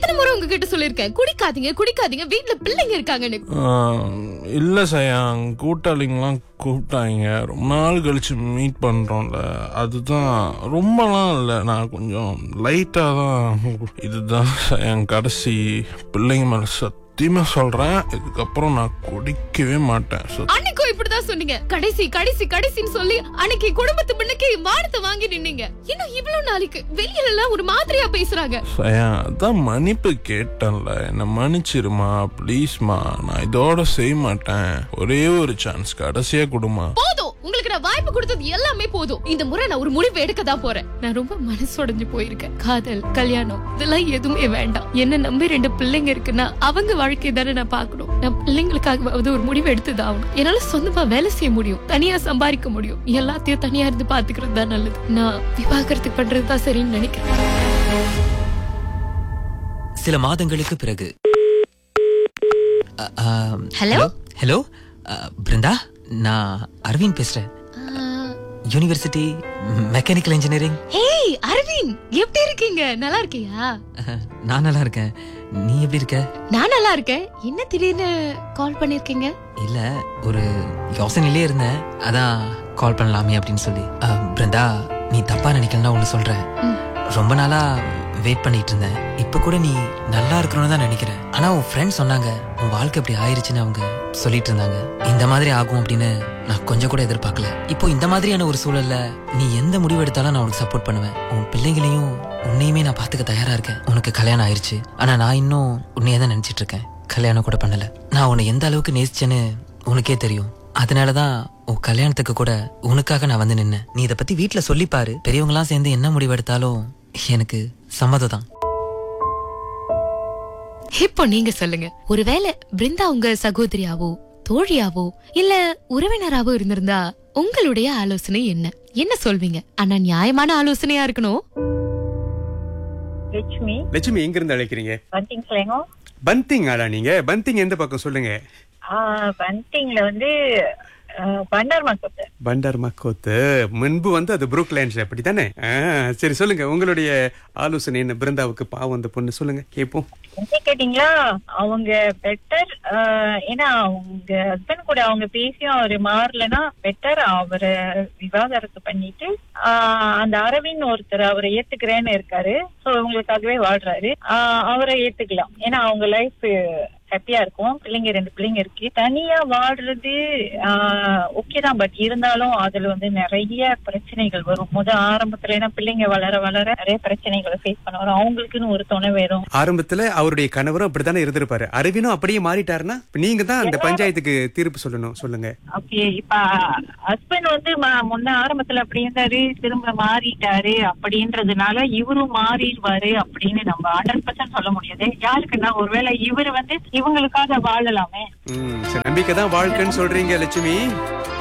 எத்தனை முறை உங்ககிட்ட சொல்லிருக்கேன் குடிக்காதீங்க குடிக்காதீங்க வீட்ல பிள்ளைங்க இருக்காங்கன்னு இல்லை சையாங் கூட்டாளிங்களாம் கூப்பிட்டாங்க ரொம்ப நாள் கழிச்சு மீட் பண்ணுறோம்ல அதுதான் ரொம்பலாம் இல்லை நான் கொஞ்சம் லைட்டாக தான் இதுதான் என் கடைசி பிள்ளைங்க மேலே சத்தியமா சொல்கிறேன் இதுக்கப்புறம் நான் குடிக்கவே மாட்டேன் சத்- அன்னைக்கும் இப்படிதான் சொன்னீங்க கடைசி கடைசி கடைசின்னு சொல்லி அன்னைக்கு குடும்பத்து பின்னுக்கு வானத்தை வாங்கி நின்னீங்க இன்னும் இவ்வளவு நாளைக்கு வெளியில எல்லாம் ஒரு மாதிரியா பேசுறாங்க சையா அதான் மன்னிப்பு கேட்டேன்ல என்னை மன்னிச்சிருமா ப்ளீஸ்மா நான் இதோட செய்ய மாட்டேன் ஒரே ஒரு சான்ஸ் கடைசியாக கொடுமா போதும் உங்களுக்கு நான் வாய்ப்பு கொடுத்தது எல்லாமே போதும் இந்த முறை நான் ஒரு முடிவு எடுக்க தான் போறேன் நான் ரொம்ப மனசுடைஞ்சு போயிருக்கேன் காதல் கல்யாணம் இதெல்லாம் எதுவுமே வேண்டாம் என்ன நம்பி ரெண்டு பிள்ளைங்க இருக்குன்னா அவங்க வாழ்க்கை தானே நான் பார்க்கணும் நான் பிள்ளைங்களுக்காகவாவது ஒரு முடிவு எடுத்துதான் ஆகணும் என்னால சொந்தமா வேலை செய்ய முடியும் தனியா சம்பாதிக்க முடியும் எல்லாத்தையும் தனியா இருந்து பாத்துக்கிறது தான் நல்லது நான் விவாகரத்து பண்றது தான் சரின்னு நினைக்கிறேன் சில மாதங்களுக்கு பிறகு அ, ஆ, Hello? ஹலோ அ, பிருந்தா நான் அரவிந்த் பேசுறேன் யூனிவர்சிட்டி மெக்கானிக்கல் இன்ஜினியரிங் ஏய் அரவிந்த் எப்படி இருக்கீங்க நல்லா இருக்கியா நான் நல்லா இருக்கேன் நீ எப்படி இருக்க நான் நல்லா இருக்கேன் என்ன திடீர்னு கால் பண்ணிருக்கீங்க இல்ல ஒரு யோசனையிலே இருந்தேன் அதான் கால் பண்ணலாமே அப்படின்னு சொல்லி அ, பிருந்தா நீ தப்பா நினைக்கலன்னா ஒண்ணு சொல்றேன் ம். ரொம்ப நாளா வெயிட் பண்ணிட்டு இருந்தேன் இப்ப கூட நீ நல்லா இருக்கணும்னு தான் நினைக்கிறேன் ஆனா உன் ஃப்ரெண்ட் சொன்னாங்க உன் வாழ்க்கை அப்படி ஆயிருச்சுன்னு அவங்க சொல்லிட்டு இருந்தாங்க இந்த மாதிரி ஆகும் அப்படின்னு நான் கொஞ்சம் கூட எதிர்பார்க்கல இப்போ இந்த மாதிரியான ஒரு சூழல்ல நீ எந்த முடிவு எடுத்தாலும் நான் உனக்கு சப்போர்ட் பண்ணுவேன் உன் பிள்ளைங்களையும் உன்னையுமே நான் பாத்துக்க தயாரா இருக்கேன் உனக்கு கல்யாணம் ஆயிருச்சு ஆனா நான் இன்னும் உன்னையே தான் நினைச்சிட்டு இருக்கேன் கல்யாணம் கூட பண்ணல நான் உன்னை எந்த அளவுக்கு நேசிச்சேன்னு உனக்கே தெரியும் அதனாலதான் உன் கல்யாணத்துக்கு கூட உனக்காக நான் வந்து நின்னேன் நீ இத பத்தி வீட்ல சொல்லி பாரு பெரியவங்களாம் சேர்ந்து என்ன முடிவு எடுத்தாலும் எனக்கு சம்மதம் தான் இப்போ நீங்க சொல்லுங்க ஒருவேளை பிருந்தா உங்க சகோதரியாவோ தோழியாவோ இல்ல உறவினராவோ இருந்திருந்தா உங்களுடைய ஆலோசனை என்ன என்ன சொல்வீங்க ஆனா நியாயமான ஆலோசனையா இருக்கணும் லட்சுமி லட்சுமி எங்க இருந்து அழைக்கிறீங்க பந்திங் கிளைங்கோ பந்திங் ஆடா நீங்க பந்திங் எந்த பக்கம் சொல்லுங்க பந்திங்ல வந்து ஆஹ், பண்டார் மாக்கத்து பண்டார் மக்கோத்து முன்பு வந்து அது புரூக் லைன்ஸ் அப்படித்தானே ஆ, சரி சொல்லுங்க உங்களுடைய ஆலோசனை என்ன பிருந்தாவுக்கு பாவம் அந்த பொண்ணு சொல்லுங்க கேப்போம் என்ன கேட்டீங்களா அவங்க பெட்டர் ஏன்னா அவங்க ஹஸ்பண்ட் கூட அவங்க பேசியும் அவரு மாறலன்னா பெட்டர் அவரை விவாகரத்து பண்ணிட்டு ஆஹ், அந்த அரவிந்த் ஒருத்தர் அவரை ஏத்துக்கிறேன்னு இருக்காரு சோ இவங்களுக்காகவே வாழ்றாரு ஆஹ், அவரை ஏத்துக்கலாம் ஏன்னா அவங்க லைஃப் ஹாப்பியா இருக்கும் பிள்ளைங்க ரெண்டு பிள்ளைங்க இருக்கு தனியா வாழ்றது ஓகே தான் பட் இருந்தாலும் அதுல வந்து நிறைய பிரச்சனைகள் வரும் முத ஆரம்பத்துல ஏன்னா பிள்ளைங்க வளர வளர நிறைய பிரச்சனைகளை ஃபேஸ் பண்ண வரும் அவங்களுக்குன்னு ஒரு துணை வேணும் ஆரம்பத்துல அவருடைய கணவரும் அப்படித்தானே இருந்திருப்பாரு அரவினும் அப்படியே மாறிட்டாருன்னா இப்ப நீங்க தான் அந்த பஞ்சாயத்துக்கு தீர்ப்பு சொல்லணும் சொல்லுங்க ஓகே இப்ப ஹஸ்பண்ட் வந்து ம- முன்ன ஆரம்பத்துல அப்படி இருந்தாரு திரும்ப மாறிட்டாரு அப்படின்றதுனால இவரும் மாறிடுவாரு அப்படின்னு நம்ம ஹண்ட்ரட் பர்சன்ட் சொல்ல முடியாது யாருக்குன்னா ஒருவேளை இவரு வந்து இவங்களுக்காக வாழலாமே ம், சரி நம்பிக்கை தான் வாழ்க்கைன்னு சொல்றீங்க லட்சுமி